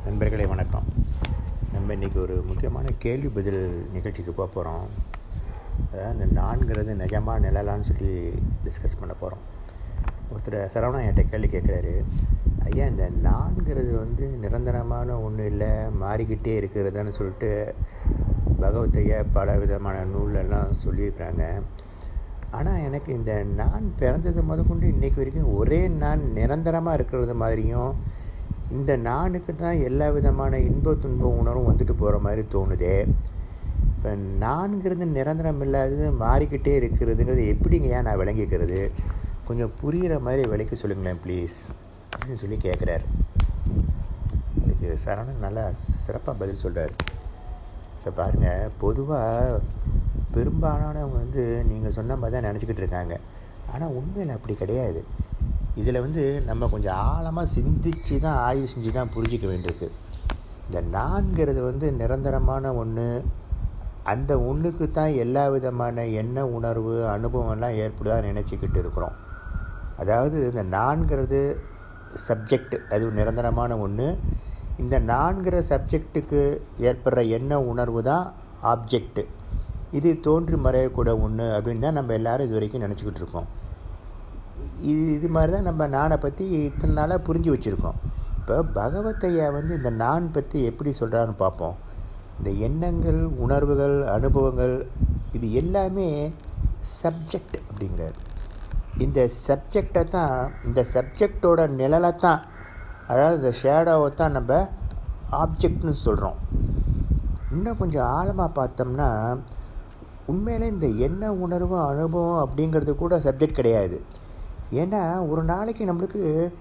நண்பர்களே வணக்கம் நம்ம இன்றைக்கி ஒரு முக்கியமான கேள்வி பதில் நிகழ்ச்சிக்கு போக போகிறோம் அதாவது இந்த நான்கிறது நிஜமா நிழலான்னு சொல்லி டிஸ்கஸ் பண்ண போகிறோம் ஒருத்தர் சரவணா என்கிட்ட கேள்வி கேட்குறாரு ஐயா இந்த நான்கிறது வந்து நிரந்தரமான ஒன்றும் இல்லை மாறிக்கிட்டே இருக்கிறதுன்னு சொல்லிட்டு பகவத்தையா பல விதமான நூலெல்லாம் சொல்லியிருக்கிறாங்க ஆனால் எனக்கு இந்த நான் பிறந்தது முதற்கொண்டு இன்றைக்கு வரைக்கும் ஒரே நான் நிரந்தரமாக இருக்கிறது மாதிரியும் இந்த நானுக்கு தான் எல்லா விதமான இன்ப துன்ப உணர்வும் வந்துட்டு போகிற மாதிரி தோணுதே இப்போ நான்கிறது நிரந்தரம் இல்லாதது மாறிக்கிட்டே இருக்கிறதுங்கிறது எப்படிங்க ஏன் நான் விளங்கிக்கிறது கொஞ்சம் புரிகிற மாதிரி விளக்கி சொல்லுங்களேன் ப்ளீஸ் அப்படின்னு சொல்லி கேட்குறாரு அதுக்கு சரவணன் நல்லா சிறப்பாக பதில் சொல்கிறார் இப்போ பாருங்கள் பொதுவாக பெரும்பாலானவங்க வந்து நீங்கள் சொன்ன மாதிரி தான் நினச்சிக்கிட்டு இருக்காங்க ஆனால் உண்மையில் அப்படி கிடையாது இதில் வந்து நம்ம கொஞ்சம் ஆழமாக சிந்தித்து தான் ஆய்வு செஞ்சு தான் புரிஞ்சிக்க வேண்டியிருக்கு இந்த நான்கிறது வந்து நிரந்தரமான ஒன்று அந்த ஒன்றுக்கு தான் எல்லா விதமான எண்ண உணர்வு அனுபவம்லாம் ஏற்படுதா நினச்சிக்கிட்டு இருக்கிறோம் அதாவது இந்த நான்கிறது சப்ஜெக்ட் அது நிரந்தரமான ஒன்று இந்த நான்கிற சப்ஜெக்ட்டுக்கு ஏற்படுற எண்ண உணர்வு தான் ஆப்ஜெக்ட்டு இது தோன்றி மறையக்கூட ஒன்று அப்படின்னு தான் நம்ம எல்லோரும் இது வரைக்கும் நினச்சிக்கிட்டு இருக்கோம் இது இது மாதிரி தான் நம்ம நானை பற்றி இத்தனை நாளாக புரிஞ்சு வச்சுருக்கோம் இப்போ பகவத்தையா வந்து இந்த நான் பற்றி எப்படி சொல்கிறான்னு பார்ப்போம் இந்த எண்ணங்கள் உணர்வுகள் அனுபவங்கள் இது எல்லாமே சப்ஜெக்ட் அப்படிங்கிறார் இந்த சப்ஜெக்டை தான் இந்த சப்ஜெக்டோட நிழலை தான் அதாவது இந்த ஷேடோவை தான் நம்ம ஆப்ஜெக்ட்னு சொல்கிறோம் இன்னும் கொஞ்சம் ஆழமாக பார்த்தோம்னா உண்மையிலே இந்த எண்ண உணர்வு அனுபவம் அப்படிங்கிறது கூட சப்ஜெக்ட் கிடையாது ஏன்னா ஒரு நாளைக்கு நம்மளுக்கு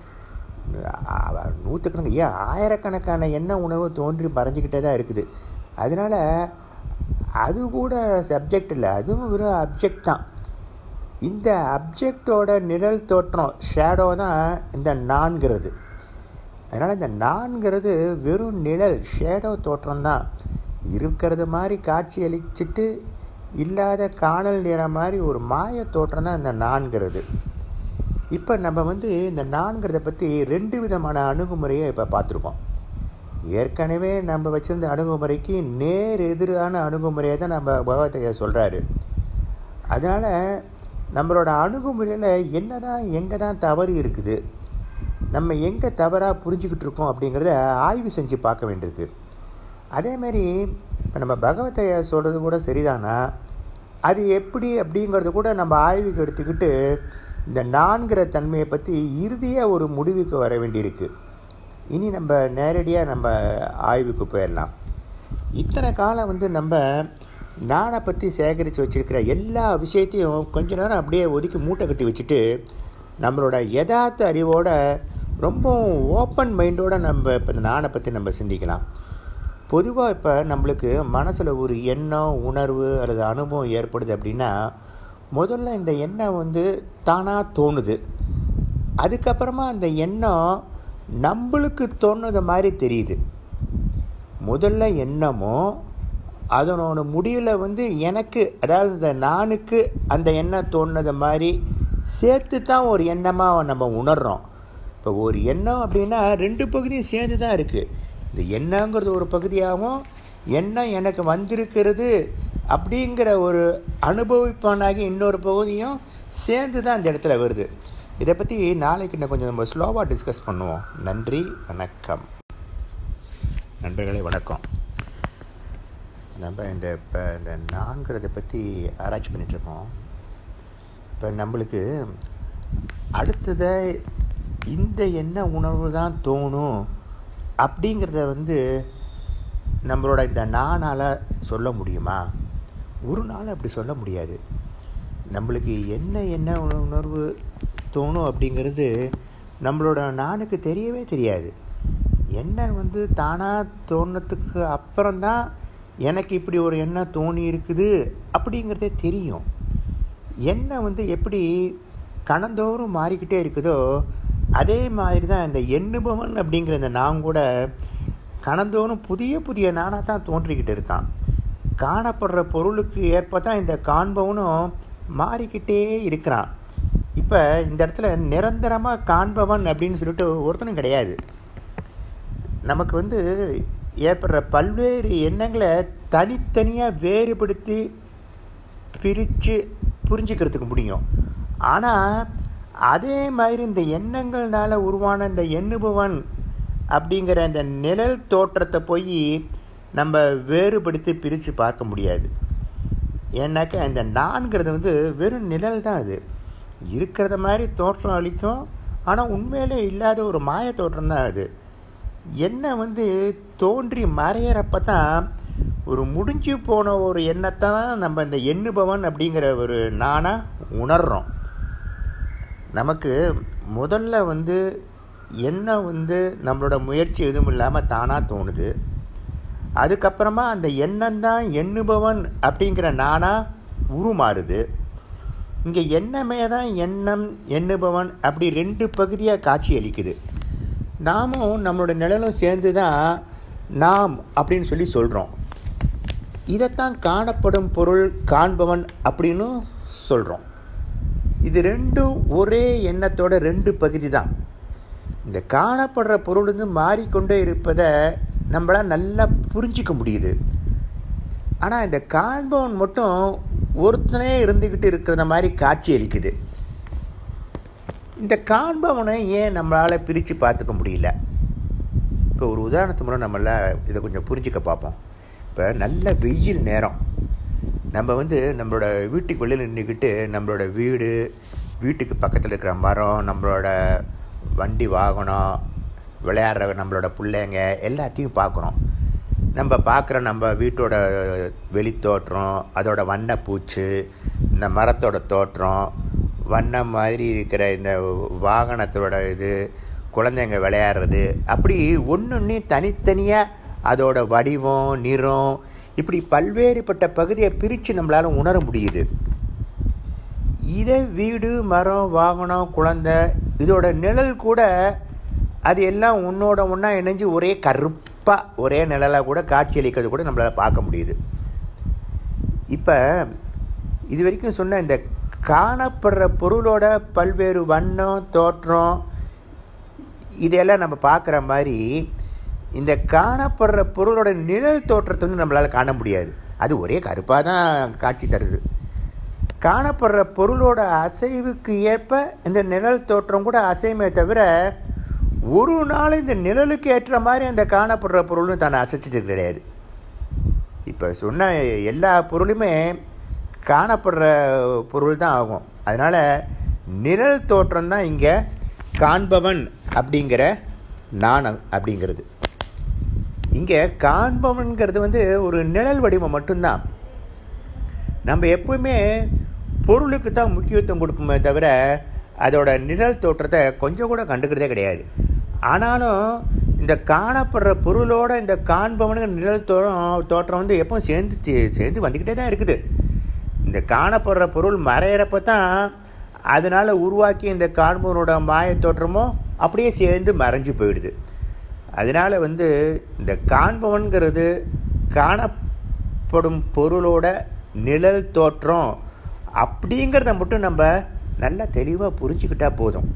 நூற்றுக்கணக்கு ஏன் ஆயிரக்கணக்கான எண்ண உணர்வு தோன்றி மறைஞ்சிக்கிட்டே தான் இருக்குது அதனால் அது கூட சப்ஜெக்ட் இல்லை அதுவும் வெறும் அப்ஜெக்ட் தான் இந்த அப்ஜெக்டோட நிழல் தோற்றம் ஷேடோ தான் இந்த நான்கிறது அதனால் இந்த நான்கிறது வெறும் நிழல் ஷேடோ தோற்றம் தான் இருக்கிறது மாதிரி காட்சி அளிச்சுட்டு இல்லாத காணல் நிறம் மாதிரி ஒரு மாய தோற்றம் தான் இந்த நான்கிறது இப்போ நம்ம வந்து இந்த நான்கிறத பற்றி ரெண்டு விதமான அணுகுமுறையை இப்போ பார்த்துருக்கோம் ஏற்கனவே நம்ம வச்சுருந்த அணுகுமுறைக்கு நேர் எதிரான அணுகுமுறையை தான் நம்ம பகவத்தையா சொல்கிறாரு அதனால் நம்மளோட அணுகுமுறையில் என்ன தான் எங்கே தான் தவறு இருக்குது நம்ம எங்கே தவறாக புரிஞ்சுக்கிட்டு இருக்கோம் அப்படிங்கிறத ஆய்வு செஞ்சு பார்க்க வேண்டியிருக்கு அதேமாரி இப்போ நம்ம பகவத்தையா சொல்கிறது கூட சரிதானா அது எப்படி அப்படிங்கிறது கூட நம்ம ஆய்வுக்கு எடுத்துக்கிட்டு இந்த நான்கிற தன்மையை பற்றி இறுதியாக ஒரு முடிவுக்கு வர வேண்டியிருக்கு இனி நம்ம நேரடியாக நம்ம ஆய்வுக்கு போயிடலாம் இத்தனை காலம் வந்து நம்ம நானை பற்றி சேகரித்து வச்சுருக்கிற எல்லா விஷயத்தையும் கொஞ்ச நேரம் அப்படியே ஒதுக்கி மூட்டை கட்டி வச்சுட்டு நம்மளோட யதார்த்த அறிவோட ரொம்ப ஓப்பன் மைண்டோடு நம்ம இப்போ இந்த நானை பற்றி நம்ம சிந்திக்கலாம் பொதுவாக இப்போ நம்மளுக்கு மனசில் ஒரு எண்ணம் உணர்வு அல்லது அனுபவம் ஏற்படுது அப்படின்னா முதல்ல இந்த எண்ணம் வந்து தானாக தோணுது அதுக்கப்புறமா அந்த எண்ணம் நம்மளுக்கு தோணுது மாதிரி தெரியுது முதல்ல எண்ணமும் அதனோட முடிவில் வந்து எனக்கு அதாவது இந்த நானுக்கு அந்த எண்ணம் தோணுது மாதிரி சேர்த்து தான் ஒரு எண்ணமாக நம்ம உணர்கிறோம் இப்போ ஒரு எண்ணம் அப்படின்னா ரெண்டு பகுதியும் சேர்ந்து தான் இருக்குது இந்த எண்ணங்கிறது ஒரு பகுதியாகவும் எண்ணம் எனக்கு வந்திருக்கிறது அப்படிங்கிற ஒரு அனுபவிப்பானாகி இன்னொரு பகுதியும் சேர்ந்து தான் இந்த இடத்துல வருது இதை பற்றி நாளைக்கு இன்னும் கொஞ்சம் நம்ம ஸ்லோவாக டிஸ்கஸ் பண்ணுவோம் நன்றி வணக்கம் நண்பர்களே வணக்கம் நம்ம இந்த இப்போ இந்த நான்கிறத பற்றி ஆராய்ச்சி பண்ணிகிட்ருக்கோம் இப்போ நம்மளுக்கு அடுத்ததை இந்த என்ன உணர்வு தான் தோணும் அப்படிங்கிறத வந்து நம்மளோட இந்த நானால் சொல்ல முடியுமா ஒரு நாள் அப்படி சொல்ல முடியாது நம்மளுக்கு என்ன என்ன உணர்வு தோணும் அப்படிங்கிறது நம்மளோட நானுக்கு தெரியவே தெரியாது என்ன வந்து தானாக தோணுறதுக்கு அப்புறம்தான் எனக்கு இப்படி ஒரு எண்ணம் தோணி இருக்குது அப்படிங்கிறதே தெரியும் எண்ணெய் வந்து எப்படி கணந்தோறும் மாறிக்கிட்டே இருக்குதோ அதே மாதிரி தான் இந்த எண்ணுபவன் அப்படிங்கிற இந்த நான் கூட கணந்தோறும் புதிய புதிய நானாக தான் தோன்றிக்கிட்டு இருக்கான் காணப்படுற பொருளுக்கு ஏற்ப தான் இந்த காண்பவனும் மாறிக்கிட்டே இருக்கிறான் இப்போ இந்த இடத்துல நிரந்தரமாக காண்பவன் அப்படின்னு சொல்லிட்டு ஒருத்தனும் கிடையாது நமக்கு வந்து ஏற்படுற பல்வேறு எண்ணங்களை தனித்தனியாக வேறுபடுத்தி பிரித்து புரிஞ்சுக்கிறதுக்கு முடியும் ஆனால் அதே மாதிரி இந்த எண்ணங்கள்னால உருவான இந்த எண்ணுபவன் அப்படிங்கிற அந்த நிழல் தோற்றத்தை போய் நம்ம வேறுபடுத்தி பிரித்து பார்க்க முடியாது ஏன்னாக்கா இந்த நான்கிறது வந்து வெறும் நிழல் தான் அது இருக்கிறத மாதிரி தோற்றம் அளிக்கும் ஆனால் உண்மையிலே இல்லாத ஒரு மாய தோற்றம் தான் அது எண்ணெய் வந்து தோன்றி மறையிறப்ப தான் ஒரு முடிஞ்சு போன ஒரு எண்ணத்தை தான் நம்ம இந்த எண்ணுபவன் அப்படிங்கிற ஒரு நானாக உணர்கிறோம் நமக்கு முதல்ல வந்து எண்ணெய் வந்து நம்மளோட முயற்சி எதுவும் இல்லாமல் தானாக தோணுது அதுக்கப்புறமா அந்த எண்ணம் தான் எண்ணுபவன் அப்படிங்கிற நானாக உருமாறுது இங்கே எண்ணமே தான் எண்ணம் எண்ணுபவன் அப்படி ரெண்டு பகுதியாக காட்சி அளிக்குது நாமும் நம்மளோட நிழலும் சேர்ந்து தான் நாம் அப்படின்னு சொல்லி சொல்கிறோம் இதைத்தான் காணப்படும் பொருள் காண்பவன் அப்படின்னு சொல்கிறோம் இது ரெண்டும் ஒரே எண்ணத்தோட ரெண்டு பகுதி தான் இந்த காணப்படுற பொருள் வந்து மாறிக்கொண்டே இருப்பதை நம்மளால் நல்லா புரிஞ்சிக்க முடியுது ஆனால் இந்த காண்பவன் மட்டும் ஒருத்தனே இருந்துக்கிட்டு இருக்கிற மாதிரி காட்சி அளிக்குது இந்த காண்பவனை ஏன் நம்மளால் பிரித்து பார்த்துக்க முடியல இப்போ ஒரு உதாரணத்து மூலம் நம்மள இதை கொஞ்சம் புரிஞ்சிக்க பார்ப்போம் இப்போ நல்ல வெயில் நேரம் நம்ம வந்து நம்மளோட வீட்டுக்கு வெளியில் நின்றுக்கிட்டு நம்மளோட வீடு வீட்டுக்கு பக்கத்தில் இருக்கிற மரம் நம்மளோட வண்டி வாகனம் விளையாடுற நம்மளோட பிள்ளைங்க எல்லாத்தையும் பார்க்குறோம் நம்ம பார்க்குற நம்ம வீட்டோட வெளித்தோற்றம் அதோட வண்ணப்பூச்சு இந்த மரத்தோட தோற்றம் வண்ணம் மாதிரி இருக்கிற இந்த வாகனத்தோட இது குழந்தைங்க விளையாடுறது அப்படி ஒன்று தனித்தனியாக அதோட வடிவம் நிறம் இப்படி பல்வேறுபட்ட பகுதியை பிரித்து நம்மளால் உணர முடியுது இதே வீடு மரம் வாகனம் குழந்தை இதோட நிழல் கூட அது எல்லாம் உன்னோட ஒன்றா இணைஞ்சு ஒரே கருப்பாக ஒரே நிழலாக கூட காட்சியளிக்கிறது கூட நம்மளால் பார்க்க முடியுது இப்போ இது வரைக்கும் சொன்ன இந்த காணப்படுற பொருளோட பல்வேறு வண்ணம் தோற்றம் இதையெல்லாம் நம்ம பார்க்குற மாதிரி இந்த காணப்படுற பொருளோட நிழல் தோற்றத்தை வந்து நம்மளால் காண முடியாது அது ஒரே கருப்பாக தான் காட்சி தருது காணப்படுற பொருளோட அசைவுக்கு ஏற்ப இந்த நிழல் தோற்றம் கூட அசையுமே தவிர ஒரு நாள் இந்த நிழலுக்கு ஏற்ற மாதிரி அந்த காணப்படுற பொருளும் தன்னை அசைச்சது கிடையாது இப்போ சொன்ன எல்லா பொருளுமே காணப்படுற பொருள் தான் ஆகும் அதனால் நிழல் தோற்றம் தான் இங்கே காண்பவன் அப்படிங்கிற நாணம் அப்படிங்கிறது இங்கே காண்பவன்கிறது வந்து ஒரு நிழல் வடிவம் மட்டும்தான் நம்ம எப்பவுமே பொருளுக்கு தான் முக்கியத்துவம் கொடுப்போமே தவிர அதோட நிழல் தோற்றத்தை கொஞ்சம் கூட கண்டுக்கிறதே கிடையாது ஆனாலும் இந்த காணப்படுற பொருளோட இந்த காண்பவனுக்கு நிழல் தோற்றம் தோற்றம் வந்து எப்பவும் சேர்ந்து சேர்ந்து வந்துக்கிட்டே தான் இருக்குது இந்த காணப்படுற பொருள் மறையிறப்ப தான் அதனால் உருவாக்கி இந்த காண்பவனோட மாய தோற்றமும் அப்படியே சேர்ந்து மறைஞ்சு போயிடுது அதனால் வந்து இந்த காண்பவன்கிறது காணப்படும் பொருளோட நிழல் தோற்றம் அப்படிங்கிறத மட்டும் நம்ம நல்லா தெளிவாக புரிஞ்சுக்கிட்டா போதும்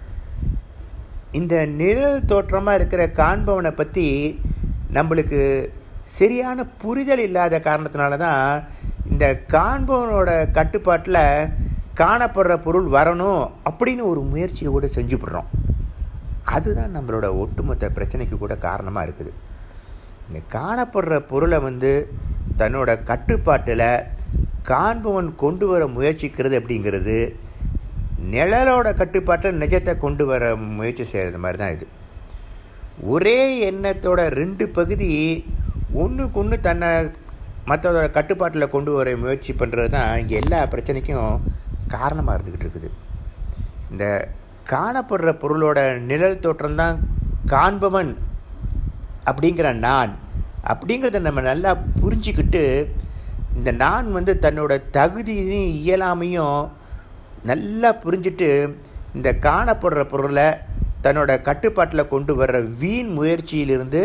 இந்த நிழல் தோற்றமாக இருக்கிற காண்பவனை பற்றி நம்மளுக்கு சரியான புரிதல் இல்லாத காரணத்தினால தான் இந்த காண்பவனோட கட்டுப்பாட்டில் காணப்படுற பொருள் வரணும் அப்படின்னு ஒரு முயற்சியை கூட செஞ்சுப்படுறோம் அதுதான் நம்மளோட ஒட்டுமொத்த பிரச்சனைக்கு கூட காரணமாக இருக்குது இந்த காணப்படுற பொருளை வந்து தன்னோட கட்டுப்பாட்டில் காண்பவன் கொண்டு வர முயற்சிக்கிறது அப்படிங்கிறது நிழலோட கட்டுப்பாட்டில் நிஜத்தை கொண்டு வர முயற்சி செய்கிறது மாதிரி தான் இது ஒரே எண்ணத்தோட ரெண்டு பகுதி ஒன்றுக்கு ஒன்று தன்னை மற்றதோட கட்டுப்பாட்டில் கொண்டு வர முயற்சி பண்ணுறது தான் இங்கே எல்லா பிரச்சனைக்கும் காரணமாக இருந்துக்கிட்டு இருக்குது இந்த காணப்படுற பொருளோட நிழல் தோற்றம் தான் காண்பவன் அப்படிங்கிற நான் அப்படிங்கிறத நம்ம நல்லா புரிஞ்சிக்கிட்டு இந்த நான் வந்து தன்னோட தகுதியும் இயலாமையும் நல்லா புரிஞ்சிட்டு இந்த காணப்படுற பொருளை தன்னோட கட்டுப்பாட்டில் கொண்டு வர்ற வீண் முயற்சியிலிருந்து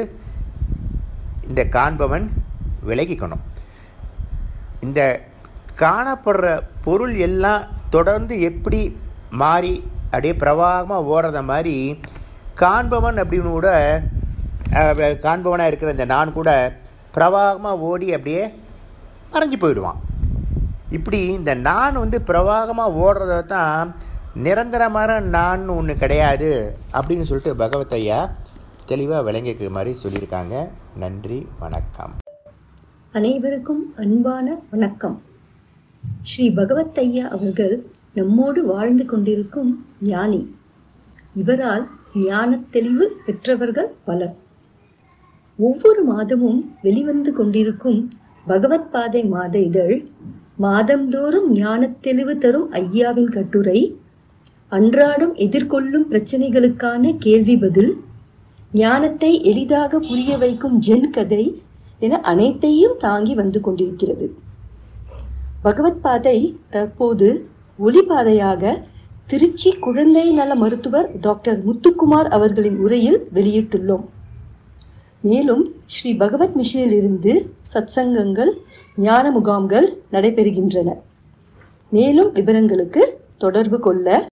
இந்த காண்பவன் விலகிக்கணும் இந்த காணப்படுற பொருள் எல்லாம் தொடர்ந்து எப்படி மாறி அப்படியே பிரவாகமாக ஓடுறத மாதிரி காண்பவன் அப்படின்னு கூட காண்பவனாக இருக்கிற இந்த நான் கூட பிரவாகமாக ஓடி அப்படியே மறைஞ்சு போயிடுவான் இப்படி இந்த நான் வந்து பிரவாகமாக ஓடுறத தான் நிரந்தரமான நான் ஒன்று கிடையாது அப்படின்னு சொல்லிட்டு பகவத் ஐயா தெளிவாக விளங்கிக்க மாதிரி சொல்லியிருக்காங்க நன்றி வணக்கம் அனைவருக்கும் அன்பான வணக்கம் ஸ்ரீ பகவத் ஐயா அவர்கள் நம்மோடு வாழ்ந்து கொண்டிருக்கும் ஞானி இவரால் ஞானத் தெளிவு பெற்றவர்கள் பலர் ஒவ்வொரு மாதமும் வெளிவந்து கொண்டிருக்கும் பகவத் பாதை மாத இதழ் மாதந்தோறும் ஞானத் தெளிவு தரும் ஐயாவின் கட்டுரை அன்றாடம் எதிர்கொள்ளும் பிரச்சனைகளுக்கான கேள்வி பதில் ஞானத்தை எளிதாக புரிய வைக்கும் ஜென் கதை என அனைத்தையும் தாங்கி வந்து கொண்டிருக்கிறது பகவத் பாதை தற்போது ஒளிபாதையாக திருச்சி குழந்தை நல மருத்துவர் டாக்டர் முத்துக்குமார் அவர்களின் உரையில் வெளியிட்டுள்ளோம் மேலும் ஸ்ரீ பகவத் மிஷனில் இருந்து சத்சங்கங்கள் ஞான முகாம்கள் நடைபெறுகின்றன மேலும் விவரங்களுக்கு தொடர்பு கொள்ள